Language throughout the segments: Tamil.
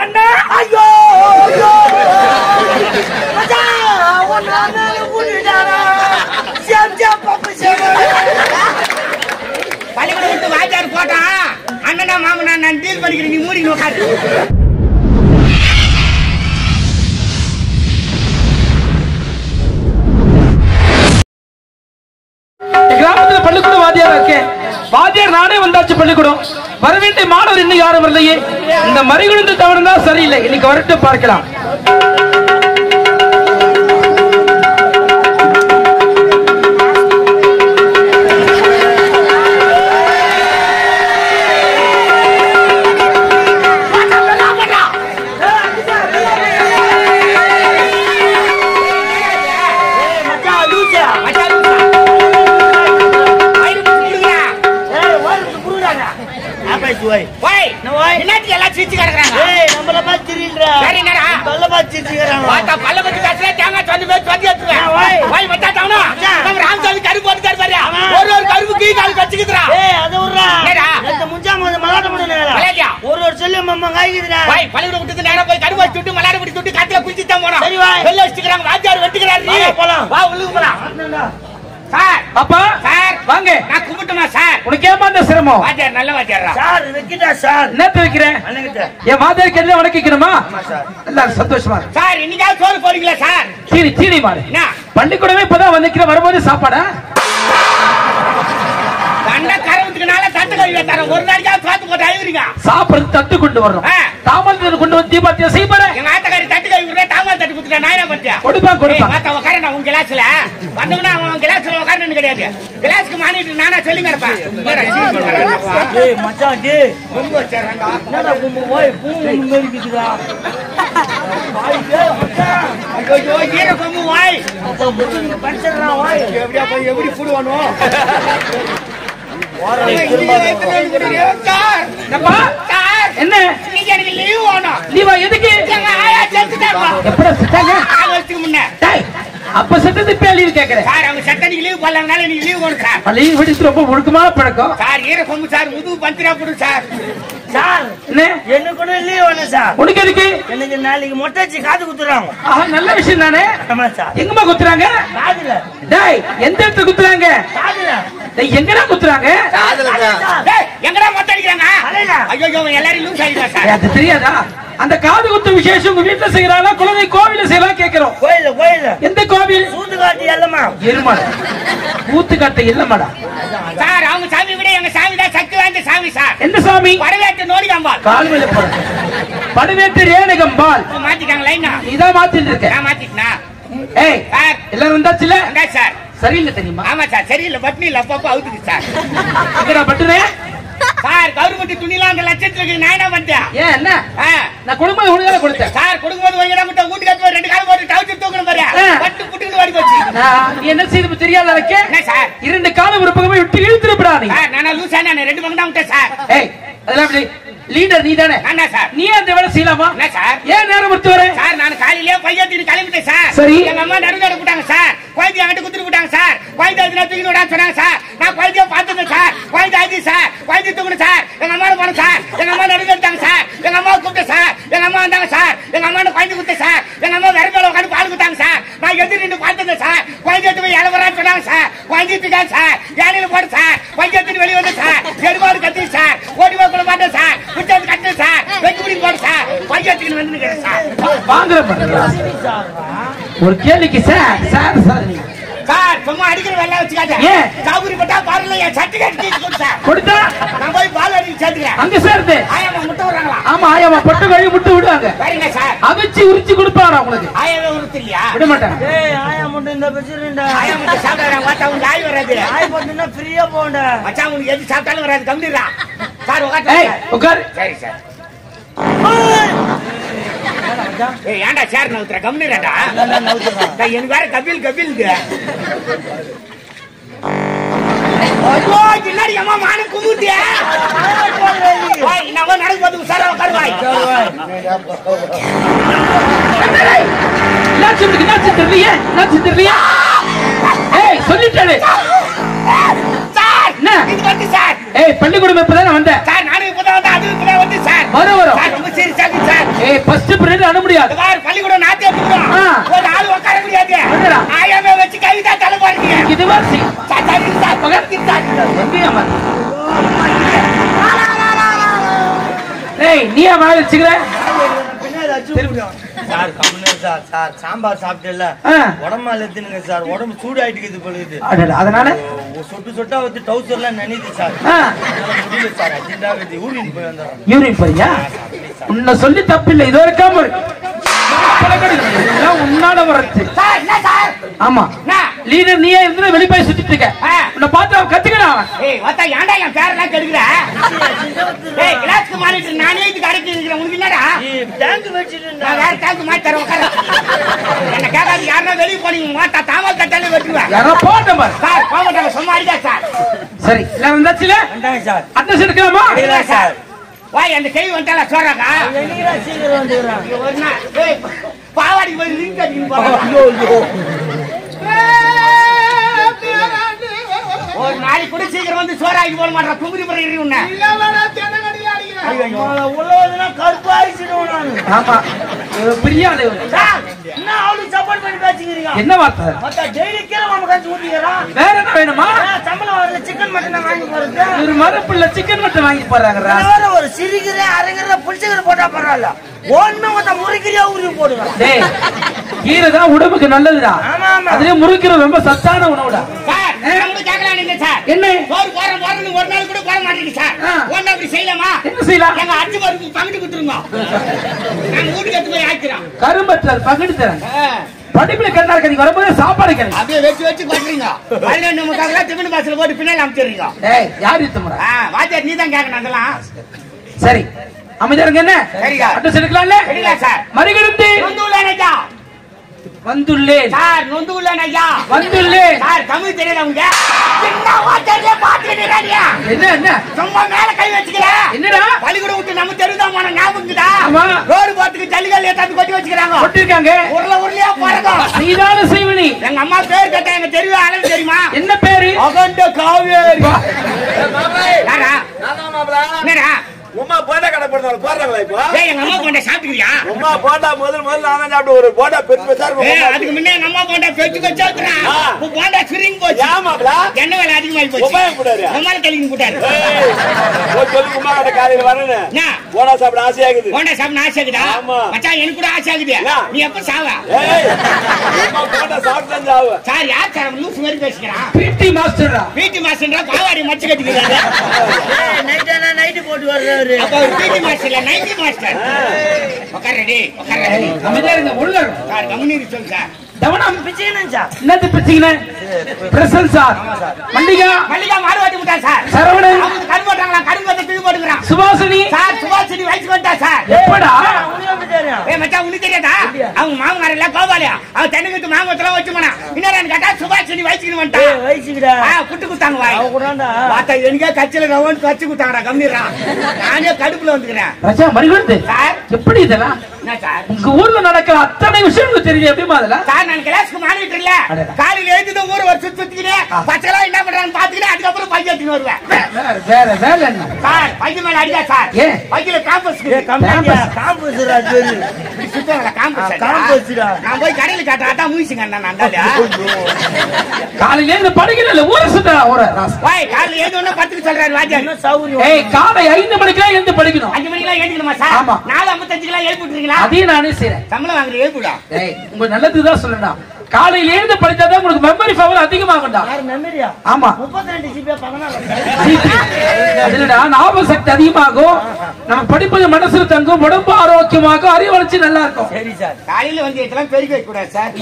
அண்ணா ஐயோ ஐயோ மச்சான் உன்னை அண்ணால கூட்டிட்டாரா சேம் சேம் பப்பு சேம் பள்ளிக்கூடம் விட்டு வாத்தியார் போட்டான் அண்ணனா மாமனா நான் டீல் பண்ணிக்கிறேன் நீ மூடி உட்காரு கிராமத்துல பள்ளிக்கூடம் வாத்தியாரா இருக்கேன் வாத்தியார் நானே வந்தாச்சு பள்ளிக்கூடம் வர வேண்டிய மாணவர் இன்னும் யாரும் வரலையே இந்த மறிகுழுந்து தவறு தான் சரியில்லை இன்னைக்கு வரட்டும் பார்க்கலாம் மச்சான் லூசா மச்சான் வயிறு பிடிச்சு கொடுக்குறா. ஏய் ஓடுறது புடுறாங்க அப்பா சுவை ஓய், என்ன ஓய்? என்னத்துக்கு எல்லாம் சிரிச்சு கிடக்குறாங்க? ஏய் நம்மள பார்த்து திரியுறா சரி, என்னடா? நல்ல பார்த்து திரிச்சுக்கறாங்க பார்த்தா பல்ல வச்சு பேசுற, தேங்காய் சொந்து பேசி சொந்தி எடுத்துருவேன். ஏய், ஓய். ஓய், மச்சான் தவணா. மச்சான். நம்ம ராமசாமி கருப்பு போட்டுக்காரு பாரு. ஆமா. ஒரு ஒரு கருப்பு கீ கால் கடிச்சுக்குதுடா. ஏய் அது விடுறா என்னடா? இந்த முஞ்சா மோத மலாட்ட முடியல மலாட்டியா? ஒரு ஒரு சொல்லி மம்மா காய்க்குதுடா ஓய், பள்ளிக்கூடம் விட்டுட்டு நேரா போய் கருப்பு வச்சு விட்டு, மலாடு பிடிச்சு விட்டு, காட்டுல குளிச்சுட்டு தான் போனோம். சரி, ஓய். வெளில வச்சுக்கிறாங்க, வாத்தியார் வெட்டுக்கிறாரு நீ. வாடா, போலாம். வா, உள்ளுக்கு போலாம். சார், அப்பா சார், வாங்க நான் கும்பிட்டுமா சார்? உனக்கு ஏமா இந்த சிரமம் வாத்தியார் நல்ல வாத்தியாரா? சார் வைக்கிட்டா சார் என்னத்த வைக்கிறேன் அண்ணங்கிட்ட என் வாத்தியாருக்கு என்ன வணக்கிக்கணுமா சார் எல்லாரும் சந்தோஷமா இருக்கு. சார், இன்னைக்காவது சோறு போடுறீங்களா சார்? சீனி சீனி மாறு என்ன? பள்ளிக்கூடமே இப்பதான் வந்துக்கிற வரும்போது சாப்பாடா தண்டை கரவத்துக்குனால தட்டு கழுவி தரேன். ஒரு நாளைக்காவது சோத்து போட்டு அழுகுறீங்க. சாப்பிடுறது தட்டு கொண்டு வரணும் ஆ. தாமதத்தில் கொண்டு வந்து தீபாத்தியம் செய்ய போறேன் எங்க ஆத்தக்காரி தட்டு கழுவி விடுறேன், தாம்பால் தட்டு குடுத்துட்டா, நான் என்ன பண்ணிட்டேன்? கொடுப்பான் ஏய், கொடுப்பான் வாத்தா, உக்காரு, நான் உன் கிளாஸ்ல. வந்தவனா அவன் கிளாஸ்ல உக்காரணும்னு கிடையாது. கிளாஸ்க்கு மானிட்டு நானா சொல்லிங்க இருப்பேன். இங்கடா, சீனி போடுறேன். ஏய் மச்சான் டேய் கொம்பு வச்சிடுறேன்டா. என்னடா கும்பு ஓய் பூ மேரி கிதுடா வாய் டேய் மச்சான் ஐயோ, ஈர கொம்பு வாய். மச்சான் புடிங்க பஞ்சறா வாய் எப்படியா போய் எப்படி புடுவானோ? வாடா இங்க திரும்ப எடுத்துட்டு வந்து கொடுங்க. சார், என்னப்பா? சார், என்ன இன்னைக்கு எனக்கு leave வேணும். லீவா எதுக்கு எங்க ஆயா செத்துட்டாப்பா. எப்படா சிட்டாங்க ஆறு வருஷத்துக்கு முன்ன. டேய், அப்ப சட்டத்து இப்ப லீவு கேக்குறேன் சார், அவங்க சட்டத்துக்கு leave போடலாம்னால இன்னைக்கு leave வேணும் சார். லீவு பிடிச்சு ரொம்ப முழுக்கமான பழக்கம் சார் ஈர கொம்பு சார் முதுகு பத்திரா போடு சார் சார் என்ன எனக்கு கூட லீவ் வேணும் சார் உனக்கு எதுக்கு எனக்கு நாளைக்கு மொட்டை வச்சு காது குத்துறாங்க ஆஹா, நல்ல விஷயம் தானே ஆமா சார் எங்கம்மா குத்துறாங்க காதுல டேய் எந்த இடத்துல குத்துறாங்க காதுல டேய் எங்கடா குத்துறாங்க சார் டேய், எங்கடா மொட்டை அடிக்கிறாங்க அலையில. ஐயோ இவன் எல்லாரும் லூஸ் ஆகிட்டா ஏய், சார் அது தெரியாதா அந்த காது குத்து விசேஷம் உங்க வீட்டுல செய்யறாங்க குழந்தை கோவில செய்யலாம் கேக்குறோம் கோயில கோயில எந்த கோவில் சூத்து காட்டி எல்லாமா எருமாடா ஊத்து கட்ட இல்லமாடா சார் அவங்க சாமி விட எங்க சாமி தான் சக்தி வாய்ந்த சாமி சார் எந்த சாமி படவேட்டு நோடிகாம்பால் கால் மேல போற படுவேட்டு ரேணுகம்பால் இப்ப மாத்திட்டாங்க லைனா இதான் மாத்திட்டு இருக்க நான் மாத்திட்டா ஏய் சார் எல்லாரும் வந்தாச்சுல வந்தா சார் சரியில்லை தெரியுமா ஆமா சார் சரியில்லை பட்னி இல்ல அப்பப்போ அவுத்துக்கு சார் எங்கடா பட்டுனே சார் கவர்மெண்ட் துணிலாம் அந்த லட்சத்துக்கு நான் என்ன பண்ணிட்டேன் ஏன் என்ன ஆ, நான் குடும்பம் உனக்கு கொடுத்தேன் சார் கொடுக்கும்போது ஒரு இடம் மட்டும் வீட்டுக்கு எடுத்து போய் ரெண்டு காலம் போட்டு டவுச்சு தூக்கணும் பாரு ஆ. பட்டு புட்டுக்கு வாடி போச்சு நான் நீ என்ன செய்து தெரியாத எனக்கு என்ன சார் இரண்டு காலம் ஒரு பக்கமே விட்டு இழுத்துருப்படா நீ சார் நான் லூசா நான் ரெண்டு பக்கம் தான் விட்டேன் சார் ஏய் அதெல்லாம் அப்படி லீடர் நீ தானே நான் சார் நீ அந்த வேலை செய்யலாமா என்ன சார் ஏன் நேரம் முடித்து வர சார் நான் காலையிலேயே பையத்தின்னு கிளம்பிட்டேன் சார் சரி. எங்க அம்மா நடுநடு போட்டாங்க சார் குழந்தை என்கிட்ட குத்துட்டு போட்டாங்க சார் குழந்தை எதுனா தூக்கி விடான்னு சொன்னாங்க சார் நான் குழந்தைய பார்த்துட்டேன் சார் குழந்தை ஆச்சு சார் குழந்தை தூக்கணும் சார் எங்க அம்மா போனோம் சார் எங்க அம்மா நடுங்க எடுத்தாங்க சார் எங்க அம்மா கூப்பிட்டேன் சார் எங்க அம்மா வந்தாங்க சார் எங்க அம்மா குழந்தை குத்த சார் எங்க அம்மா வேற மேல உட்காந்து பால் கொடுத்தாங்க சார் நான் எதிர் நின்று பார்த்துட்டேன் சார் குழந்தை எடுத்து போய் இளவரான்னு சொன்னாங்க சார் குழந்தை தூக்காங்க சார் யானையில போடு சார் குழந்தை எடுத்துட்டு வெளியே வந்து சார் எருமாடு கத்து சார் ஓடி போய் கூட மாட்டேன் சார் குச்சாந்து கட்டு சார் வெட்டி பிடி போடு சார் குழந்தை எடுத்துட்டு வந்து நிக்கிறேன் சார் வாங்குற பாருங்க. ஒரு கேள்விக்கு சார் சார் சார் நீ சார் சும்மா அடிக்கிற வெள்ளம் வச்சுக்காத ஏன்? சாகுரி பட்டா பாருல என் சர்டிபிகேட் தீட்டு கொடு சார் கொடுத்தா நான் போய் பால் அடிக்க சேர்த்துக்கிறேன் அங்க சேர்த்து ஆயாமா முட்டை விடுறாங்களா ஆமா ஆயாமா பொட்டு கழுவி விட்டு விடுவாங்க சரிங்க சார் அவிச்சு உரிச்சு கொடுப்பாரா உங்களுக்கு ஆயாவே உறுத்துறியா விட மாட்டாங்க ஏய் ஆயா மட்டும் இந்த பிரச்சனைடா ஆயா முட்டை சாப்பிடுறாங்க பார்த்தா உனக்கு ஆய் வராது ஆய் பார்த்தீங்கன்னா ஃப்ரீயா போகண்டா மச்சான் உனக்கு எது சாப்பிட்டாலும் வராது கம்மிடுறா சார் ஏய் உட்காந்து உட்காரு சரி சார் ஏய் ஏன்டா சேர் நவுத்துற கம்மிடுறாடா எனக்கு வேற கபில் கபில் ஐயோ பின்னாடி அம்மா மானம் குமுட்டியா ஓய் நம்ம நடந்து வந்து உசாரா உட்காருவாய் என்னாச்சு உனக்கு என்னாச்சு தெரியலையே என்னாச்சு தெரியலையே ஏய் சொல்லிட்டாரு சார் என்ன? இது வந்து சார் ஏய் பள்ளிக்கூடம் இப்பதானே வந்த சார் நானும் இப்பதான் வந்து அது இப்பதான் வந்து சார் வரும் வரும் சார் ரொம்ப சீரியஸா இருக்கு சார் ஏய் ஃபர்ஸ்ட் பீரியட் அனுப்ப முடியாது சார் பள்ளிக்கூடம் நாத்தி எடுத்துக்கிறோம் ஆ. ஒரு ஆள் உட்கார முடியாது என்னடா? ஆயாமே வச்சு கவிதா தலை போறீங்க இதுவா சி சார் சரி சார் பகத்து சார் எங்கேயாமா ஏய் நீ வாய் வச்சுக்கிற பின்னாடி அடிச்சு விடுங்க. சார் கம்முனு சார் சார் சாம்பார் சாப்பிட்டேல்ல ஆ. உடம்பால எத்துனுங்க சார் உடம்பு சூடு ஆயிட்டுக்குது பொழுது அடடா, அதனால சொட்டு சொட்டா வந்து டவுசர்லாம் நினைது சார் ஆ. என்னால முடியல சார் அர்ஜென்டா வருது யூரின் போய் வந்துடுறேன் யூரின் போறியா உன்னை சொல்லி தப்பில்லை இது வரைக்கும் ஒரு எல்லாம் உன்னால வர்றது சார் என்ன சார் ஆமா என்ன லீடர் நீயே இருந்து வெளி போய் சுத்திட்டு இருக்க ஆ. உன்னை பார்த்து அவன் கத்துக்கணும் அவன் ஏய் வத்தா ஏன்டா என் பேரெல்லாம் கெடுக்கிற ஏய் கிளாஸ்க்கு மாறிட்டு நானே இதுக்கு அடக்கி இருக்கிறேன் உனக்கு என்னடா டேங்க் வச்சுட்டு நான் வேற டேங்க் மாத்தி தரேன் உட்கார என்ன கேட்காது யாருன்னா வெளியே போனீங்க மாட்டா தாமல் கட்டாலே வெட்டுவேன் யாரோ போட்ட பாரு சார் போக மாட்டாங்க சும்மா அடிக்கா சார் சரி எல்லாம் வந்தாச்சுல வந்தாங்க சார் அட்ரஸ் எடுக்கலாமா இல்ல சார் வாய் அந்த கை வந்துட்டால சொல்றாங்க என்னைக்கு சீக்கிரம் வந்துக்கிறான் ஒரு நாள் ஏய், பாவாடிக்கு போய் ரிங் கட்டின்னு போறாங்க ஐயோ ஐயோ ஒரு நாளைக்கு கூட சீக்கிரம் வந்து சோறாக்கி போட மாட்டேன் குங்குரி பிறகு உன்ன உள்ளதுன்னா கருப்பா அடிச்சிடுவோம் நானு ஆமா இவன் பெரிய ஆளு இவன். சார், என்ன அவளுக்கு சப்போர்ட் பண்ணி பேசிக்கிறீங்க என்ன வார்த்தை மத்த டெய்லி கீரை மாமா கஞ்சி ஊத்திக்கிறான் வேற என்ன வேணுமா சம்பளம் வரல சிக்கன் மட்டும் தான் வாங்கி போறது ஒரு மரப்புள்ள சிக்கன் மட்டும் வாங்கி போறாங்கடா வேற ஒரு சிரிக்கிற அரைங்கிற புளிச்சுக்கிற போட்டா பரவாயில்ல ஒண்ணு மொத்த முறிக்கிறியா உருவி போடுவேன் டேய் கீரை தான் உடம்புக்கு நல்லதுடா ஆமா, ஆமா. அதுலயே முறுக்கிறது ரொம்ப சத்தான உணவுடா சார் நம்ம கேட்கலாம் நீங்க சார் என்ன சோறு போற போறன்னு ஒரு நாள் கூட போட மாட்டேங்குது சார் ஆ. ஒன்னு அப்படி செய்யலாமா என்ன செய்யலாம் எங்க அச்சு பருப்பு பங்கிட்டு கொடுத்துருங்க நாங்க வீட்டுக்கு எடுத்து போய் ஆக்கிறோம் கரும்பற்றால் பகிட்டு தரேன் ஆ. படிப்புல கண்ணா இருக்க நீங்க வரும்போது சாப்பாடு கிடையாது அப்படியே வச்சு வச்சு கொட்டுறீங்க பதினெண்டு நமக்காக டிஃபன் பாக்ஸ்ல போட்டு பின்னாடி அமைச்சிடுறீங்க ஏய் யார் இத்த முறை ஆ, வாத்தியார் நீ தான் கேட்கணும் அதெல்லாம் சரி அமைச்சருங்க என்ன சரிங்க. அட்ரஸ் எடுக்கலாம்ல எடுக்கலாம் சார். மறிகடுத்து நொந்து உள்ளேன் ஐயா வந்துள்ளேன் சார் நொந்து உள்ளேன் ஐயா வந்துள்ளேன் சார் தமிழ் தெரியல உங்க என்ன வாத்தியாரே பாத்துக்கிட்டீங்க என்ன என்ன சும்மா மேல கை வச்சுக்கிறேன் என்னடா பள்ளிக்கூடம் விட்டு நம்ம தெருதான் போன ஞாபகம்தா ஆமா. ரோடு போறதுக்கு ஜல்லிகள் ஏத்தாந்து கொட்டி வச்சுக்கிறாங்க கொட்டிருக்காங்க உருளை உருளையா போறதா நீதான செய்வனி எங்க அம்மா பேர் கேட்டா எங்க தெருவு அளவு தெரியுமா என்ன பேரு அகண்ட காவேரி யாரா என்னடா உமா போண்டா கடை போடுறாங்க போடுறாங்களா இப்போ ஏய் எங்க அம்மா கொண்ட சாப்பிட்டுக்கிறியா உமா போண்டா முதல் முதல்ல நான் தான் சாப்பிட்டு ஒரு போண்டா பெருசு பெருசா ஏய் இருக்கும் அதுக்கு முன்னே எங்க அம்மா கொண்ட பெச்சு வச்சா ஆ. போண்டா சுருங்கி போச்சு ஏன் மாப்பிள? எண்ணெய் விலை அதிகமாகி போச்சு உபாயம் கூடாது. உமால கழிக்கு போட்டாரு ஏய், ஒரு சொல்லு உமா கடை காலையில வரேன்னு என்ன? போண்டா சாப்பிட ஆசையாகுது போண்டா சாப்பிட ஆசை ஆகுதா ஆமா. மச்சான் எனக்கு கூட ஆசை ஆகுது என்ன? நீ எப்ப சாவ ஏய் உமா போண்டா சாப்பிட்டு தான் சாவு சார் யார் சார் லூஸ் மாதிரி பேசிக்கிறான் பிடி மாஸ்டரா பிடி மாஸ்டர்ன்றா பாவாடி மச்சு கட்டிக்கிறாரு நைட் ஆனா நைட்டு போட்டு வர்றாரு அப்ப ஒரு பிடி மாஸ்டர் இல்ல நைன்டி மாஸ்டர் உட்கார் ரெடி உட்கார் ரெடி அமைதியா இருங்க ஒழுங்கா இருங்க. சார் கம்முனி சொல்லு சார் கவனம் பிச்சுக்கணும் சார் என்னது பிச்சீங்கன்னு பிரசன் சார் மல்லிகா மல்லிகா மாறுவாட்டி விட்டா சார் சரவணன் அவங்க கரு போட்டாங்களா கரு போட்டு தூக்கி போட்டுக்கிறான் சுபாசினி சார் சுபாஷினி வயசுக்கு வந்துட்டா சார் எப்படா உனக்கு எப்படி தெரியும் ஏ மச்சான் உனக்கு தெரியாதா அவங்க மாமனார் இல்ல கோபாலியா அவன் தென்னைக்கு மாங்கத்துல வச்சு போனா இன்னொரு கேட்டா சுபாஷினி வயசுக்கு ஏய், வந்துட்டான் வயசுக்குடா ஆ, குட்டு குத்தாங்க வாய் அவ கூடாண்டா பார்த்தா எனக்கே கட்சியில ரவன் கட்சி குத்தாங்கடா கம்மிடுறான் நானே கடுப்புல வந்துக்கிறேன் ராஜா மறிகொடுத்து சார் எப்படி இதெல்லாம் என்ன சார் உங்க ஊர்ல நடக்கிற அத்தனை விஷயம் உங்களுக்கு தெரியுது எப்படிமா அதெல்லாம் சார் நான் கிளாஸ்க்கு மாறிட்டு இல்ல அடடா. காலையில எழுந்து ஊர் ஒரு சுத்தி சுத்திக்கினேன் பச்சைலாம் என்ன பண்றான்னு பாத்துக்கிட்டு அதுக்கப்புறம் பையன் எடுத்துன்னு வருவேன் வேற வேற வேலை என்ன சார் பையன் மேல அடிக்கா சார் ஏன்? பையில காம்பஸ் ஏய், கம்மியா காம்பஸ்டா பேரு சுத்தங்களா காம்பஸ் ஆ, காம்பஸ்டா. நான் போய் கடையில காட்டுறேன் அதான் மூசிங்க நான் அந்தாலியா காலையில இருந்து படிக்கல ஊரை சுத்தா ஊரை ராசா. வாய் காலையில எழுந்து ஒண்ணு பத்துக்கு சொல்றாரு வாத்தியார் என்ன சௌகரியம் ஏய் காலை ஐந்து மணிக்கெல்லாம் எழுந்து படிக்கணும் அஞ்சு மணிக்கெல்லாம் எழுதிக்கணுமா சார் ஆமா. நாலு ஐம்பத்தஞ்சுக்கெல்லாம் எழுப்பி விட்டுறீங்களா அதையும் நானே செய்றேன் சம்பளம் வாங்குற எழுப்பிடா ஏய் உங்க நல்லதுதான் சொல்லணும் காலையில எழுந்து படிச்சாதான் உங்களுக்கு மெமரி பவர் அதிகமாகும்டா யார் மெமரியா ஆமா முப்பத்தி ரெண்டு ஜிபி பதினாலு அதுலடா ஞாபக சக்தி அதிகமாகும் நம்ம படிப்பது மனசுல தங்கும் உடம்பு ஆரோக்கியமாகும் அறிவு வளர்ச்சி நல்லா இருக்கும் சரி சார் காலையில வந்து இதெல்லாம் பெருக்கி வைக்க கூடாது சார்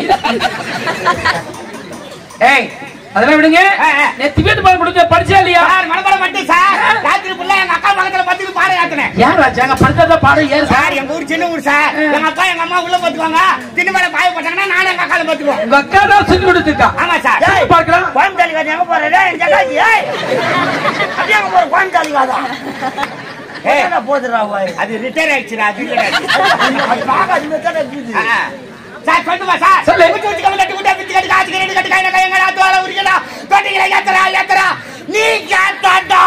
ஏய் அதெல்லாம் விடுங்க ஆ, ஆ. நேத்து வீட்டு பாடம் கொடுத்த படிச்சா இல்லையா சார் மனப்படம் மட்டும் சார் ராத்திரி புள்ள எங்க அக்கா பக்கத்துல பத்துக்கு பாடம் ஏத்துனேன் யார் ராஜாங்க படிச்சதா பாடம் ஏன் சார் சார் எங்க ஊர் சின்ன ஊர் சார் எங்க அப்பா எங்க அம்மா உள்ள பாத்துக்குவாங்க தின்னு மேல பாய போட்டாங்கன்னா நானும் எங்க அக்கால பாத்துக்குவோம் உங்க அக்கா தான் சொல்லி கொடுத்துருக்கா ஆமா சார் சொல்லி பார்க்கலாம் கோயம்புத்தாலி காது எங்க போற டேய் ஜகாஜி ஏய் அப்படியே அங்க போற கோயம்புத்தாலி காதா ஏய். ஏய் போதுடா வாய் அது ரிட்டையர் ஆயிடுச்சுடா அது கிடையாது அது பாக்க அது மெத்தட இருக்குது ஆ, ஆ. சார் சொல்லுமா சார் சொல்லு. விட்டு விட்டு கம்மி கட்டி விட்டு விட்டு கட்டி காசு கட்டி கட்டி கையில கையங்க ஆத்துவால உரிக்கடா தொட்டிகளை ஏத்தரா ஏத்தரா நீ கேட்டாடா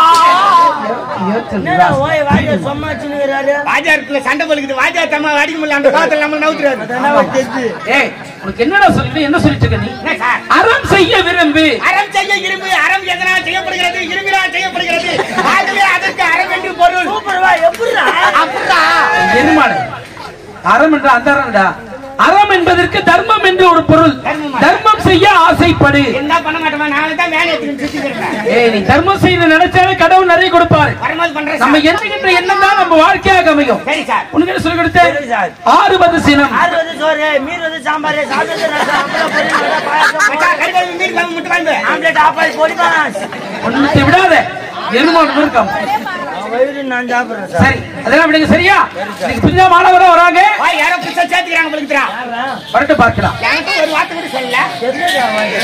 என்னடா ஓய் வாங்க சும்மா வச்சுன்னுக்குறாரு வாஜாருக்குள்ள சண்டை பழுக்குது வாஜார் தம்மா அடிக்க முடியல அந்த காலத்துல நம்ம நவுத்துறாரு அதெல்லாம் தெரிஞ்சு ஏய் உனக்கு என்னடா சொல்லிட்டு என்ன சொல்லிட்டு இருக்க நீ என்ன சார் அறம் செய்ய விரும்பு அறம் செய்ய இரும்பு அறம் எதனால் செய்யப்படுகிறது இரும்பினால் செய்யப்படுகிறது ஆகவே அதற்கு அறம் என்று பொருள் சூப்பர் வா எப்படிடா அப்படியா எருமாடு அறம் என்ற அந்த அறம்டா அறம் என்பதற்கு தர்மம் என்று ஒரு பொருள் தர்மமா? தர்மம் செய்ய ஆசைப்படு என்ன பண்ண மாட்டோமா நாளை தான் வேலையை எடுத்துக்கிட்டு சுத்திக்கிறேன் ஏய் நீ தர்மம் செய்ய நினைச்சாலே கடவுள் நிறைய கொடுப்பாரு வரும்போது பண்றேன் நம்ம சார். எண்ணுகின்ற எண்ணம் தான் நம்ம வாழ்க்கையாக அமையும் சரி சார் உனக்கு என்ன சொல்லி சரி கொடுத்தேன் சார். ஆறுவது சினம் ஆறு வந்து சோறு மீன் வந்து சாம்பார் சாப்பிட்டு ரசம் அப்பளம் பொரியல் வடை, பாயாசம் மச்சான், கறிக்குழம்பு, மீன் குழம்பு மட்டும் வாங்கு. ஆம்லெட் ஆப்பாய் பொடி பாலாஸ் ஒண்ணு விடாத எருமாடு இருக்காம வயிறு நான் சாப்பிடுறேன் சார் சரி அதெல்லாம் விடுங்க சரியா இன்னைக்கு புதிதா மாணவரா வராங்க வா, யாரோ புதுசா சேர்த்துக்கிறாங்க போல இருக்குதுடா. வரட்டு பார்க்கலாம் என்கிட்ட ஒரு வார்த்தை கூட சொல்லல. என்னடா வாய்?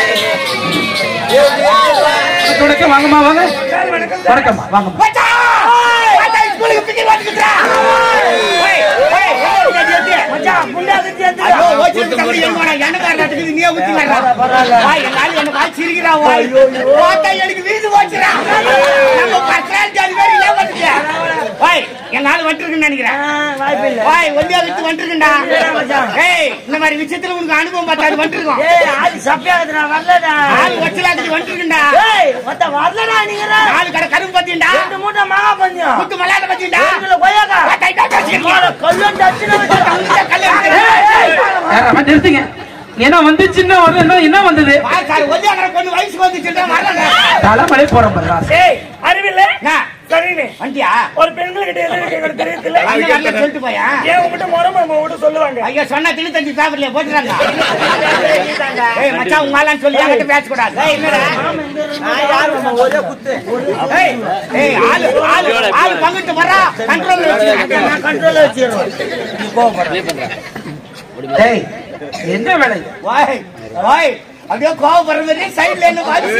வணக்கம் வாங்கம்மா வாங்க வணக்கம்மா வாங்கம்மா மச்சான்! மச்சான், ஸ்கூலுக்கு பிக்கெட் வந்துக்குதுடா. ஓய், ஓய், ஓய், ஓடி, ஓடி. மச்சான் புண்டாக்கு ஐயோ, சேர்த்துடா ஓச்சிட்டு தம்பி, என்னடா, எண்ணெய்க்கார நாட்டுக்கு நீயே ஊத்தி வர்றா. பரவாயில்ல. வா, எங்க ஆளு என்னை பார்த்து சிரிக்கிறா, வா. பார்த்தா எனக்கு வீடு போச்சுடா. நம்ம personality அது மாதிரி ஏமாத்துட்டியா? ஓய், எங்க ஆளு வந்துருக்குன்னு நினைக்கிறேன் வாய்ப்பு இல்ல வாய் ஒண்டியா விட்டு வந்துருக்குண்டா இல்லடா மச்சான். ஏய் இந்த மாதிரி விஷயத்துல உனக்கு அனுபவம் பார்த்தாது வந்துருக்கும் ஏய் ஆளு சப்பையாகுது நான் வரலடா ஆள் ஒச்சலாத்துக்கு வந்துருக்குண்டா ஏய் மத்த வரலடா நீங்க நாலு கடை கரும்பு பத்திண்டா ரெண்டு மூட்டை மாங்கா பஞ்சம் குத்து மலாட்ட பத்திண்டா ஒரு கிலோ கொய்யாக்கா கல்லும் டச்சுன்னு வச்சு யாரம்மா, நிறுத்துங்க ஏன்னா வந்து சின்ன வந்து என்ன வந்தது பொண்ணு வயசுக்கு வந்துச்சுன்றா வரலங்க தலைமலை போறோம் பாரு ராசா. ஏய் அறிவில்ல என்ன? சரின்னு வண்டியா ஒரு பெண்கள்கிட்ட எது கேட்கறது தெரியல வந்து வரல சொல்லிட்டு போயா ஏன் உங்ககிட்ட முறமா உங்ககிட்ட சொல்லுவாங்க ஐயா சொன்னா திணி தஞ்சி சாப்பிடல போட்டுறாங்க ஏய் மச்சான் உங்க ஆளான்னு சொல்லி என்கிட்ட பேசக்கூடாது ஏய் என்னடா ஒரே குத்து ஏய் ஏய் ஆளு ஆளு ஆளு பங்கிட்டு வரா கண்ட்ரோல் வச்சுக்கிறேன் நான் கண்ட்ரோல்ல வச்சிருவேன் டேய் என்ன வேலை வாய் வாய் அப்படியே கோவப்படுற மாதிரி சைடுல என்ன பாத்து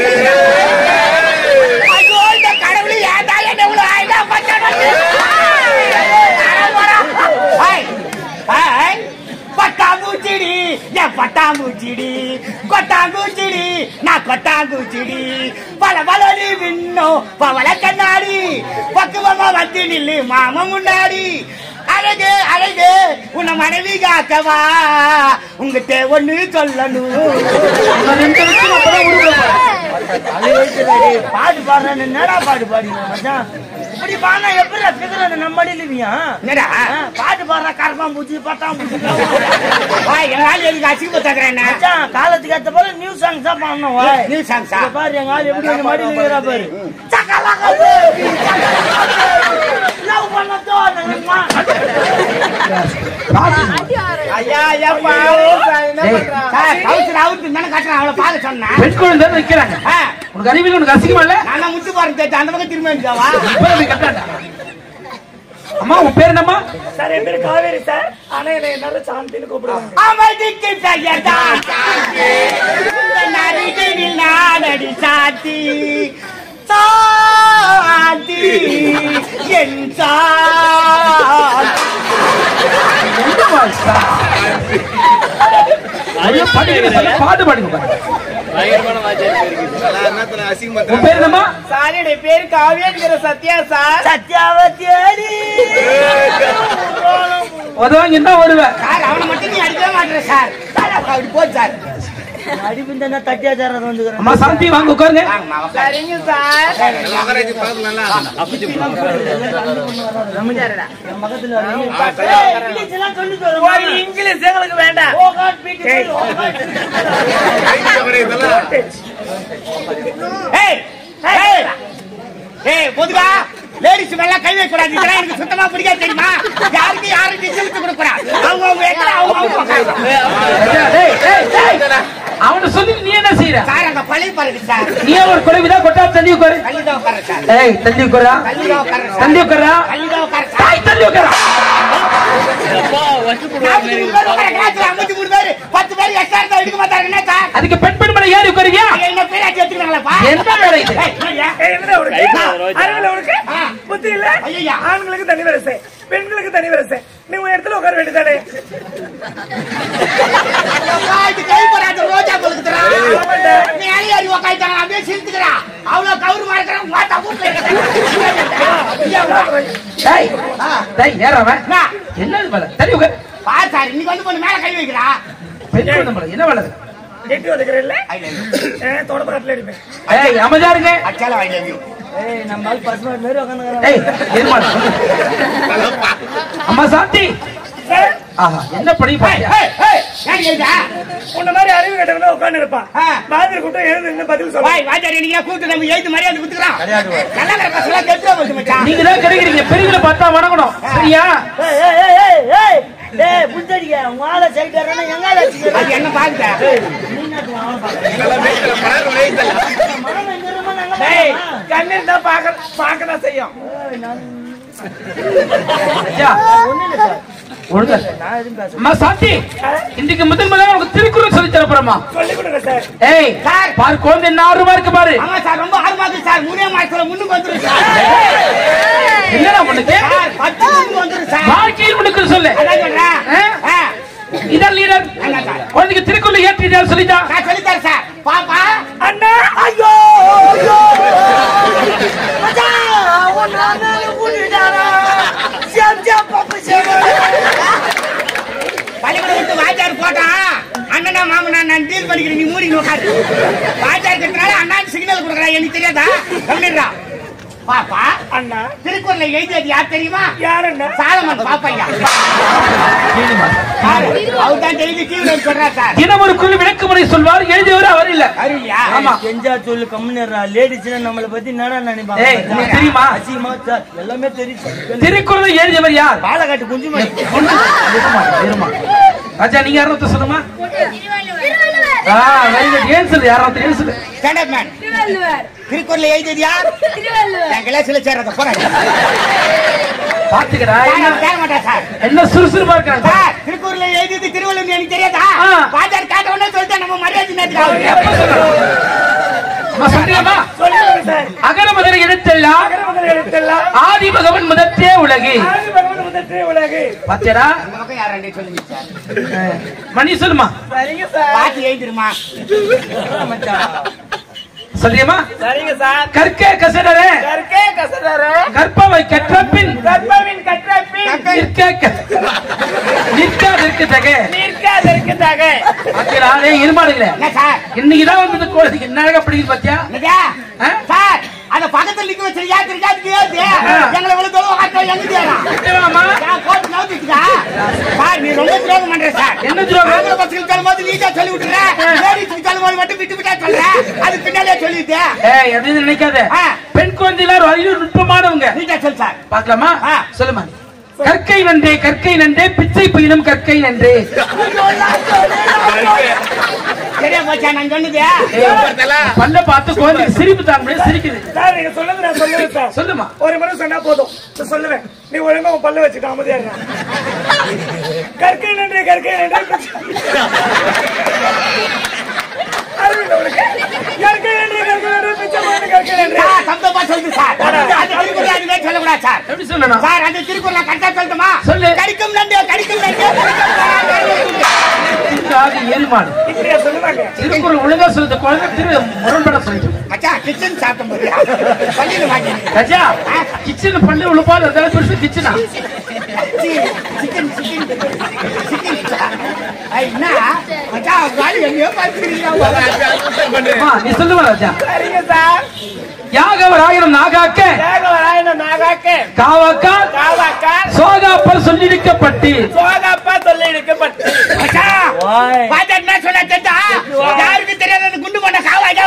ஐயோ இந்த கடவுள் ஏன்டா என்ன இவ்வளவு ஆயிடா பச்சானது ஹாய் ஹாய் பட்டாம்பூச்சிடி என் பட்டாம்பூச்சிடி கொட்டாம்பூச்சிடி நான் கொட்டாம்பூச்சிடி பல பலனி விண்ணும் பவள கண்ணாடி பக்குவமா வந்து நில்லு மாமா முன்னாடி அழகு அழகு உன்னை மனைவி காக்கவா உங்ககிட்ட ஒண்ணு சொல்லணும் உன்னை ரெண்டு நிமிஷம் அப்பதான் உருகுற பாரு. பாட்டு பாடுறேன் என்னடா பாட்டு பாடுங்க மச்சான் இப்படி பாடினா எப்படி பிகர் நம்ம அடியிலுவியா என்னடா பாட்டு பாடுற கரப்பான் பூச்சி பட்டாம் பூச்சி வா எங்க ஆள் எதுக்கு அசிங்கப்பட்டாக்குறேன் மச்சான் காலத்துக்கு ஏத்த போல நியூ சாங்ஸ் தான் பாடணும் வாய் நியூ சாங்ஸா இங்க பாரு எங்க ஆள் எப்படி இந்த மடியில இருக்கிறா பாரு லவ் பண்ணதோ நம்ம ஐயா ஐயா டேய், சார் கவுன்சில் அவுத்து தானே காட்டுறேன் அவளை பார்க்க சொன்னேன் பெண் குழந்தை நிக்கிறாங்க ஆ, உனக்கு அறிவியல் உனக்கு அசிங்கமா இல்ல நான் தான் முத்து பாருங்க தேய்ச்சி அந்த பக்கம் திரும்ப வந்துட்டாவா இப்ப போய் கட்டாண்டா அம்மா உன் பேர் என்னம்மா சார் என் பேரு காவேரி சார் ஆனா என்ன எல்லாரும் சாந்தின்னு கூப்பிடுவாங்க அமைதிக்கு பெயர்தான் நரிகளில் நாடடி சாத்தி சாத்தி என் சாத்தி என்னம்மா இது? ஐயோ, பாடுங்க சொல்லு, பாட்டு பாடுங்க பாரு. உன் பேர் என்னம்மா சார் என்னுடைய பேரு காவியாங்கிற சத்யா சார் சத்யாவை தேடி உதவாங்க என்ன வருவேன் சார் அவனை மட்டும் நீ அடிக்கவே மாட்டேற சார் சார் அப்படி போச்சு சார் அடிப்பிந்த தட்டியா தரது வந்துக்கிறேன் அம்மா சாந்தி வாங்க உட்காருங்க வாங்கம்மா, உட்காரு. சரிங்க சார் என் பக்கத்துல வர. ஏய், இங்கிலீஷ் எல்லாம் சொல்லி தரும் ஒரு இங்கிலீஷ் எங்களுக்கு வேண்டாம் ஓ காட் பீட்டி ஓ காட் ஏய் ஏய் ஏய் பொதுவா லேடிஸ் மேல கை வைக்க கூடாது இதெல்லாம் எனக்கு சுத்தமா பிடிக்காது தெரியுமா யாருக்கு யாரும் டிஸ்டன்ஸ் கொடுக்க கூடாது அவங்க அவங்க இடத்துல அவங்க அவங்க உட்காரணும். டேய், டேய், டேய். அவனை சொல்லி நீ என்ன செய்யற சார் அங்க பழைய பாருங்க சார் நீ ஒரு குறைவிதா கொட்டா தள்ளி உட்காரு கல்லிதான் உட்கார சார் ஏய் தள்ளி உட்காரா கல்லிதான் உட்கார சார் தள்ளி உட்காரா கல்லிதான் உட்கார சார் தாய் தள்ளி உட்காரா நாற்பத்தி மூணு பேர் உட்கார கிளாஸ்ல ஐம்பத்தி மூணு பேர் பத்து பேர் எக்ஸ்ட்ரா இருந்தா எடுக்க மாட்டாங்க என்ன சார் அதுக்கு பெண் பெண் மேல ஏறி உட்காருவியா என்ன பேராட்சி எடுத்துக்கிறாங்களா என்ன வேலை இது ஏய், என்னடா உனக்கு அறிவில உனக்கு ஆ. புத்தி இல்ல ஐயையா. ஆண்களுக்கு தனி வரிசை பெண்களுக்கு தனி வரிசை நீ உன் இடத்துல உட்கார வேண்டியதானே இது கை போராட்டம் ரோஜா கொழுக்குறா மேலே ஏறி உக்காந்துட்டாங்க அப்படியே சிரித்துக்கிறான் அவ்வளவு கவுருமா இருக்கிறான் மாத்தா வீட்டுல டேய் டேய் ஏறாம என்ன? என்னது வேலை தள்ளி உட்கார் பா சார் இன்னைக்கு வந்து பொண்ணு மேல கை வைக்கிறா பெண் குழந்தை மேல என்ன வேலை இது? கெட்டி வந்துக்கிறேன்ல தொடப்பக்கத்துல அடிப்பேன் ஏய் அமைதியா இருங்க அச்சால ஐ லவ் யூ ஏய் நம்ம ஆள் பசுமாடு மாதிரி உட்காந்துக்கிறான் ஏய் ஏறுமாடு அம்மா சாந்தி சார் ஆஹா என்ன படி பாத்தியா ஏன் எழுதா உன்ன மாதிரி அறிவு கட்டவங்க உட்கார்ந்து இருப்பான் ஆ. மாதிரி கூட்டம் எழுந்து நின்னு பதில் சொல்ல வாய் வாஜாரி நீங்க கூட்டு நம்ம எழுத்து மரியாதை குத்துக்கிறான் நல்லா இருக்கிற பசங்க கெட்டுறா போச்சு மச்சான் நீங்க தான் கிடைக்கிறீங்க பெரியவங்களை பார்த்தா வணங்கணும் சரியா ஏய் ஏய் ஏய் ஏய் ஏய் ஏய் புடிச்சடிக்க உங்க ஆளை சைடு வரணும் எங்க ஆளை வச்சுக்கிறேன் அது என்ன பாக்குற கண்ணீர் தான் பாக்க பாக்கதான் செய்யும் ஐயா, ஒழுங்கா அம்மா சாந்தி இன்னைக்கு முதல் முதல்ல உனக்கு திருக்குறள் சொல்லி தரப்போறமா சொல்லி கொடுங்க சார் ஏய் சார். பாரு குழந்தை என்ன ஆர்வமா இருக்கு பாரு ஆமா சார் ரொம்ப ஆர்வமா இருக்கு சார் மூணே மாசத்துல முன்னுக்கு வந்துரும் சார் என்னடா உனக்கு சார் பத்து முன்னுக்கு வந்துரும் சார் வாழ்க்கையில் உனக்கு சொல்லு அதான் சொல்றேன் ஆ? ஆ, இதான் லீடர் ஆமா சார். குழந்தைக்கு திருக்குறள் ஏற்றிட்டார் சொல்லிட்டா நான் சொல்லித்தரேன் சார் பாப்பா அண்ணா ஐயோ ஐயோ மச்சான் அவன் நானே கூட்டிட்டாரா சேம் சேம் பாப்பு சேம் பள்ளிக்கூடம் விட்டு வாத்தியார் போட்டான் அண்ணனா மாமனா நான் டீல் பண்ணிக்கிறேன் நீ மூடி உட்காரு வாத்தியார் கட்டுறாரு அண்ணா சிக்னல் கொடுக்குறா எனக்கு தெரியாதா கவனிடுறா பாப்பா அண்ணா திருக்குறளை எழுதியது யார் தெரியுமா யார் அண்ணா சாலமன் பாப்பையா அவர் தான் எழுதி டிவில சொல்றா சார் தினம் ஒரு குழு விளக்குமுறை சொல்வார் எழுதியவர் அவர் இல்ல அறிவியா ஆமா செஞ்சா சொல்லு கம்முன்னு லேடிஸ்னா நம்மள பத்தி என்னடா நினைப்பாங்க ஏய் உனக்கு தெரியுமா அசிங்கமா சார் எல்லாமே தெரியும் திருக்குறளை எழுதியவர் யார் பாலக்காட்டு குஞ்சு மணி இருமா, இருமா. ராஜா நீங்க யாரும் சொல்லுமா ஆ வெரி குட் ஏன் சொல்லு யாரும் ஏன் சொல்லு ஸ்டாண்ட் அப் மேன் திருக்குறளை எழுதியது யார் என் கிளாஸ்ல சேர்றத போறேன் பாத்துக்கடா என்ன தேர மாட்டேன் சார் என்ன சுறுசுறுப்பா இருக்காங்க சார் திருக்குறளை எழுதியது திருவள்ளுவர் எனக்கு தெரியாதா ஆ. வாத்தியார் காட்ட உடனே சொல்லிட்டேன் நம்ம மரியாதை நேரத்துக்கு எப்ப சொல்லணும் அம்மா சொல்றியாமா சொல்லி கொடுங்க சார் அகர முதல எழுத்தெல்லாம் அகரமுதல் எழுத்தெல்லாம் ஆதி பகவன் முதற்றே உலகு ஆதி பகவன் முதற்றே உலகு பாத்தியடா இந்த பக்கம் யாராண்டே சொல்லுங்க சார் மணி சொல்லுமா சரிங்க சார் பாத்து எழுதிருமா சொல்றியம்மா சரிங்க சார் கற்க கசடரே கற்கே கசடர கற்பவை கற்றபின் கற்பவின் கற்றப்பின் நிற்க க- நிற்க நிற்கத்தக நீர்க்காதற்கு தக பாத்தியடா டேய் இருமாடுங்களே என்ன சார் இன்னைக்குதான் வந்தது கோழிக்கு என்ன அழகா பிடிக்குது பாத்தியா என்னதா? ஆ? சார் அந்த பக்கத்துல நிக்க வச்சு யாரு தெரியாது ஏது எங்களை விழுந்து உட்காந்து எங்க தேடா என்னவாம்மா? நான் போட்டு நவுத்திட்டுதா சார் நீ ரொம்ப துரோகம் பண்ற சார் என்ன துரோகம்? ஆம்பளை பசங்களுக்கு சொல்லும்போது நீட்டா சொல்லி விட்டுற லேடிஸ்க்கு சொல்லும்போது மட்டும் விட்டு விட்டா சொல்ற அது பின்னாலே சொல்லிட்டு ஏய் அப்படின்னு நினைக்காத ஆ. பெண் குழந்தை எல்லாரும் அறிவு நுட்பமானவங்க நீட்டா சொல் சார் பார்க்கலாமா ஆ. சொல்லுமா கற்கை நன்றே கற்கை நன்றே பிச்சை பையனும் கற்கை நன்றே சரியா போச்சா நான் சொன்னது பல்ல பார்த்து குழந்தைக்கு சிரிப்பு தாங்க முடியாது சிரிக்குது சார் நீங்க சொன்னது நான் சொல்லுவேன் சார் சொல்லுமா ஒரு முறை சொன்னா போதும் நான் சொல்லுவேன் நீ ஒழுங்கா உன் பல்ல வச்சுட்டு அமைதியா இருங்க கற்கை நன்றி கற்கை நன்றி அறிவில்லை உனக்கு? கற்கை நன்றி கற்கை நன்றி பிச்சை போடு, கற்கை நன்றி சார் சப்தமா சொல்லுது சார் அந்த திருக்குறள் அதுவே சொல்லக்கூடாது சார் எப்படி சொல்லணும் சார் அந்த திருக்குறள் நான் கரெக்டா சொல்லட்டுமா சொல்லு. கடிக்கும் நண்டு கடிக்கும் நண்டு கடிக்கும் நண்டு. இதுக்காக ஏறுமாடு இப்படியா சொல்லுவாங்க திருக்குறள் ஒழுங்கா சொல்லுது குழந்தை திரு முரண்பட சொல்லிட்டு மச்சான் கிச்சன் சாப்பிட்ட போது பள்ளியில வாங்கி ராஜா கிச்சன் பள்ளி உழுப்பாடு அதாவது பெருசு கிச்சனா சிக்கன் சிக்கன் சிக்கன் என்ன மச்சான் காலி எங்கேயோ பார்த்துக்கிறீங்க நீ சொல்லுவா ராஜா சரிங்க சார் யாகவர் ஆயிரம் நாகாக்க தேகவராயன நாகாக்க காவாக்கா காவாக்கா சோகாப்பர் சொல்லியிருக்கப்பட்டு சோகப்பா சொல்லி இருக்கப்பட்டு மச்சான் ஓய் பாத்தா என்ன சொன்னா தெரிஞ்சா யாருக்கு தெரியாத அந்த குண்டு பண்ண காவாஜா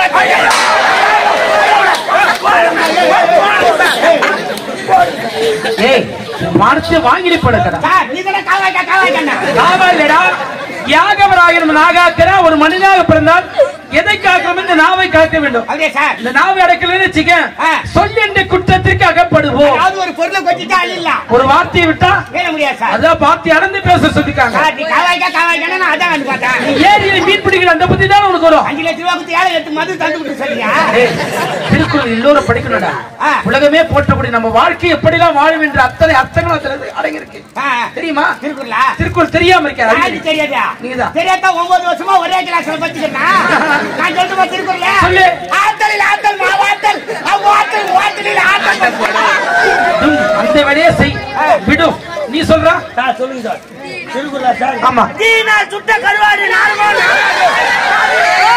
ஏய் மானத்தை வாங்கிட்டு போடக்கடா சார் நீ தானே காவாஜா காவாஜா காவா இல்லடா யாகவர் ஆயிரம் நாகாக்கிற ஒரு மனிதனாக பிறந்தால் எதை காக்கிறோம் இந்த நாவை காக்க வேண்டும் அப்படியே சார் இந்த நாவை அடக்கலன்னு வச்சுக்க ஆ. சொல் என்ற குற்றத்திற்கு அகப்படுவோம் ஏதாவது ஒரு பொருளை கொச்சிட்டா அழிடலாம் ஒரு வார்த்தையை விட்டா கேட்க முடியாது சார் அதான் வார்த்தை அறந்து பேச சொல்லிருக்காங்க சார் நீ காவாஜா காவாஜான்னு நான் அதான் வந்து பார்த்தேன் ஏரியில மீன் பிடிக்கிற அந்த புத்தி தான் உனக்கு வரும் அஞ்சு லட்ச ரூபா கொடுத்து ஏழை எட்டு மது தந்து விட்டு சொல்லியா ஏய், திருக்குறள் எல்லோரும் படிக்கணும்டா ஆ. உலகமே போற்றபடி நம்ம வாழ்க்கை எப்படிலாம் வாழும் என்ற அத்தனை அர்த்தங்கள் அதுல அடங்கியிருக்கு ஆ, தெரியுமா திருக்குறளா திருக்குறள் தெரியாம யாருக்கு இருக்கா தெரியாதா நீங்கதான். தெரியாதா ஒன்பது வருஷமா ஒரே கிளாஸ்ல படிச்சுக்கிறேன் நான் சொல்லட்டுமா திருக்குறள? சொல்லு. ஆத்தலில் ஆத்தல் மாவாத்தல், அவ்வாத்தல் ஓத்தலில் ஆத்தல். தும், அந்த வேலையே செய் விடும் நீ சொல்றா சார் சொல்லுங்க சார் திருக்குறளா சார் ஆமா தீனா சுட்ட கருவாடு நாலுமோ நாலாது.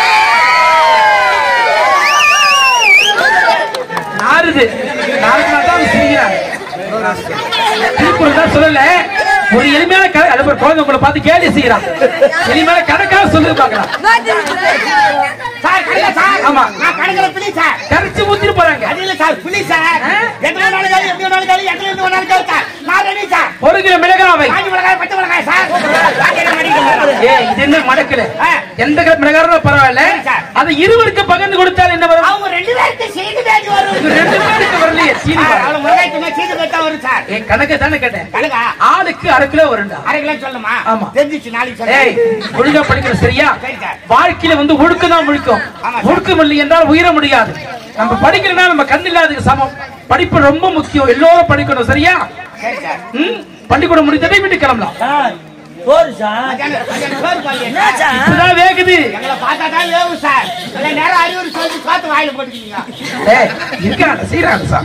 நாறுது நாறுனா தான் செய்கிறான் திருக்குறள் தான் சொல்லல ஒரு எளிமையான கதை அது ஒரு குழந்தை உங்களை பார்த்து கேலி செய்யறான் எளிமையான கணக்காக சொல்லி பார்க்கலாம் சார், கணக்கு சார். ஆமா. நான் கணக்குல புலி சார். கரைச்சு ஊத்திட்டு போறாங்க அது இல்ல சார், புலி சார். எத்தனை நாள் காலி, எத்தனை நாள் காலி, எத்தனை இருந்து ஒரு நாள் காலி சார். நான் ready சார். ஒரு கிலோ மிளகாவை காஞ்சி மிளகாய், பச்சை மிளகாய் சார். பாக்கெட்ல மாட்டிக்கிட்டு ஏ இது என்ன மடக்கல ஆ. எந்த கிலோ மிளகாரும் பரவாயில்ல சரி, சார். அதை இருவருக்கு பகிர்ந்து கொடுத்தால் என்ன வரும் அவங்க ரெண்டு பேருக்கு செய்தி பேச்சு வரும் இது ரெண்டு பேருக்கு வரலையே சீனி சார், வரும். அவ்வளவு மிளகாய் தின்னா செய்தி பேச்சு தான் வரும் சார் என் கணக்கு தானே கேட்டேன் கணக்கா ஆளுக்கு அரை கிலோ வரும்டா அரை கிலோ சொல்லுமா ஆமா. தெரிஞ்சிச்சு நாளைக்கு ஏய் சொல்லுங்க ஒழுங்கா படிக்கிற சரியா சரி, சார். வாழ்க்கையில வந்து ஒழுக்கம் தான் முழுக்கம் ஆமா, சார். ஒழுக்கம் இல்லை என்றால் உயர முடியாது நம்ம படிக்கிறனா நம்ம கண் இல்லாததுக்கு சமம் படிப்பு ரொம்ப முக்கியம் எல்லோரும் படிக்கணும் சரியா சரி சார் ம் பள்ளிக்கூடம் முடிந்ததை வீட்டுக்கு கிளம்பலாம் சார் சோறு சார் மத்தியானம் மத்தியானம் சோறு பாருங்க. இப்பதான் வேகுது எங்களை பார்த்தா தான் வேவும் சார் இல்ல நேரம் அறிவுரை சொல்லி பார்த்து வாயில போட்டுக்கீங்க ஏய் இருக்காங்க செய்யறாங்க சார்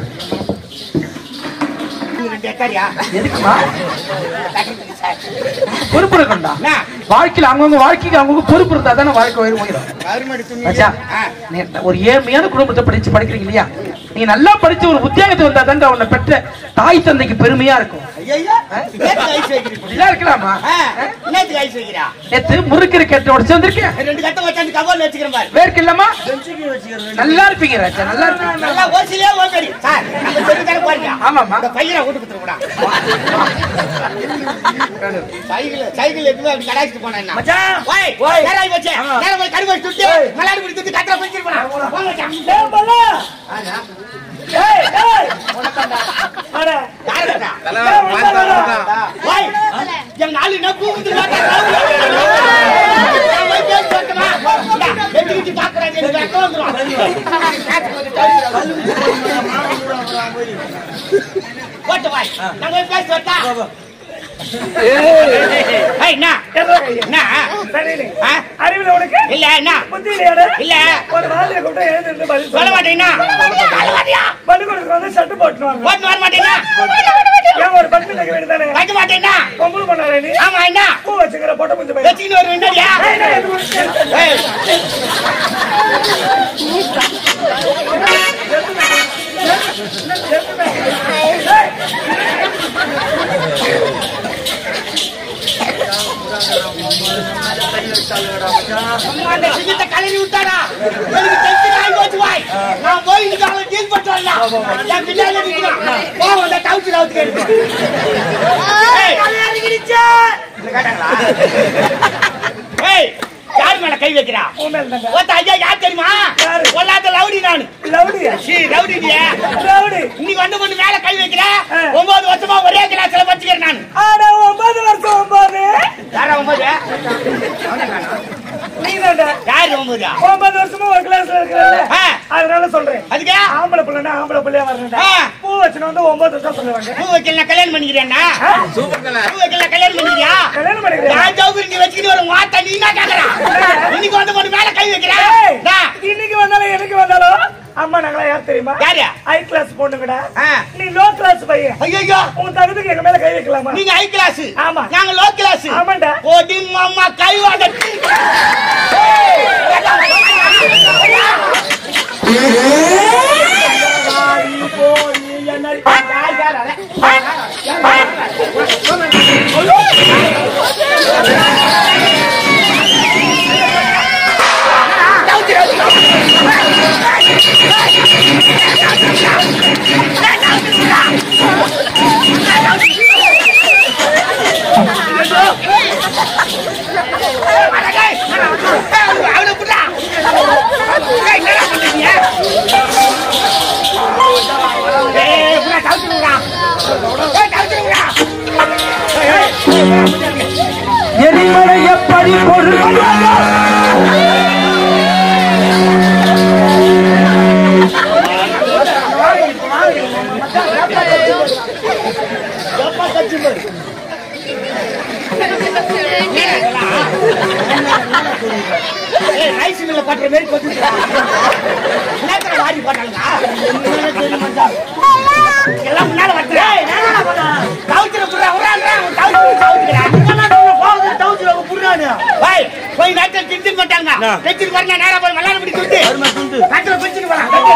நீங்க ரெண்டு ஏக்காரியா எதுக்குமா சார் பொறுப்பு இருக்கண்டா என்ன? வாழ்க்கையில அவங்கவுங்க வாழ்க்கைக்கு அவங்கவுங்க பொறுப்பு இருந்தா தானே வாழ்க்கை உயரும் உயரும் கருமடி துணி மச்சா, ஆ. நீ ஒரு ஏழ்மையான குடும்பத்தை படிச்சு படிக்கிறீங்க இல்லையா நீ நல்லா படிச்சு ஒரு உத்தியோகத்தை வந்தா தான் உன்னை பெற்ற தாய் தந்தைக்கு பெருமையா இருக்கும் ஐயையோ, நேத்து ஐஸ் வைக்கிறீங்க. இப்படிலாம் இருக்கலாமா ஆ, நேத்து ஐஸ் வைக்கிறா. நேத்து முறுக்கிற கேட்ட உடச்சு வந்திருக்கேன் ரெண்டு கட்டை வச்சாந்து கபோர்ல வச்சுக்கிறேன் பாரு. வேர்க்கு இல்லாமா நல்லா இருப்பீங்க ராஜா நல்லா இருப்பீங்க நல்லா ஓசிலே ஓசடி. சார், நம்ம சொல்லித்தானே பாருங்க. ஆமாம்மா. இந்த பையனை வீட்டுக்கு கொடுத்துருக்கூடா. சைக்கிள் சைக்கிள் எடுத்து அப்படி கடாய்ச்சிட்டு போனா என்ன? மச்சான். ஓய், ஓய். நேரா வச்சு, நேரா போய் கருவாடு சுட்டு, மல்லாடி பிடி தூக்கி கத்தில பிடிச்சிட்டு போனா. போங்க மச்சான். ஏன் பல்ல? ஆனா, ஏய், ஏய். அட, யாரு கட்டா? ஏன் வந்தாடா? ஓய், எங்க ஆளு என்ன கூவுது பார்த்தா நான் போய் பேசி வரட்டுமா? இந்தா, எட்டுக்கிட்டு பாக்குறாங்க, எனக்கு ரத்தம் வந்துரும். போட்டு வாய். நான் போய் பேசி வரட்டா? ஏய், என்ன? என்ன? சரிண்ணே. ஆ? அறிவுல உனக்கு இல்ல, என்ன? புத்தி இல்லையாடா? இல்ல. ஒரு வாலியை கூப்பிட்டா எழுந்து நின்னு பதில் சொல்ல சொல்லு. மாட்டீங்கன்னா? சொல்ல மாட்டியா? பள்ளிக்கூடத்துக்கு வந்து சட்டு போட்டுன்னு வாங்க. போட்டு வர மாட்டீங்கன்னா? ஏன் ஒரு பட்டு வைக்க வேண்டியதானே? வைக்க மாட்டீங்கன்னா? பொம்பளை பண்ணாரே நீ? ஆமா, என்ன? பூ வச்சுக்கிற பொட்டை முஞ்ச பையன். வச்சுக்கின்னு ஒரு ரெண்டடியா? ஏய், நான் எதுக்கு ஒரு- ஏய், அம்மா, அந்த சிங்கத்தை கலரி விட்டாடா. எனக்கு tension ஆகி போச்சு வாய். நான் போய் இன்னைக்கு அவனை deal பண்ணிட்டு வரலாம். என் பின்னால நிக்கிறான். போ, அந்த கவுச்சு கவுச்சு கேட்டு. ஏய், இதை கேட்டாங்களா? ஏய், யார் மேல கை வைக்கிறா உன் மேல தாங்க. ஒருத்த ஐயா யார் தெரியுமா யாரு? பொல்லாத ரவுடி நானு லவுடியா? சீ ரவுடி நீ லவுடி. இன்னைக்கு வந்து கொண்டு மேல கை வைக்கிற ஆ. ஒன்பது வருஷமா ஒரே கிளாஸ்ல படிச்சுக்கிறேன் நான் ஆட, ஒன்பது வருஷம் ஒன்பது. யாரா ஒன்பது நீதான்டா. யாரு ஒன்பது ஒன்பது வருஷமா ஒரு கிளாஸ்ல இருக்கிறல்ல? ஆ. அதனால சொல்றேன் அதுக்கு ஆம்பளை பிள்ளைனா ஆம்பளை பிள்ளையா வரணும்டா. ஆ. பூ வச்சுன்னு வந்து ஒன்பது வருஷம் சொல்லுவாங்க பூ வைக்கல கல்யாணம் பண்ணிக்கிறேன்னா பூ வைக்கல கல்யாணம் பண்ணிக்கிறியா கல்யாணம் பண்ணிக்கிறேன் நான் ஜவுக்கு இங்க வச்சுக்கிட்டு ஒரு மாத்தா நீ என்ன கேக்குறா இன்னைக்கு வந்து கொண்டு மேல கை வைக்கிற ஏய், நான். இன்னைக்கு வந்தாலும் எனக்கு வந்தாலும் அம்மா நாங்களா யார் தெரியுமா யாரு ஹை கிளாஸ் பொண்ணுங்கடா ஆ. நீ லோ கிளாஸ் பையன் ஐயோ உன் தகுதிக்கு எங்க மேல கை வைக்கலாமா நீங்க ஹை கிளாஸ் ஆமா. நாங்க லோ கிளாஸ் ஆமாண்டா ஓடி மாமா கை வாங்க அவனை புட்டா என்னடா பண்றீங்க ஏய் புட்டா கவுத்துடுறா ஏய் கவுத்துடுறா எரிமலை எப்படி பொருள் ஏய், ரைஸ் மில்ல பண்ற மாதிரி கொத்துட்டா. என்னத்துல வாரி போட்டாங்க எல்லாம் முன்னால வரட்டுறா. கவுச்சிர புடுறா, உர்றான்றா, அவன் கவுச்சிர கவுச்சிக்கிறான். போய் போய் நேரத்தில் திண்டு மாட்டாங்க ஆ. தைச்சிட்டு வரணும் நேரா போய் மல்லாரம் பிடி துண்டு கட்டில பிடிச்சிட்டு வரலாம்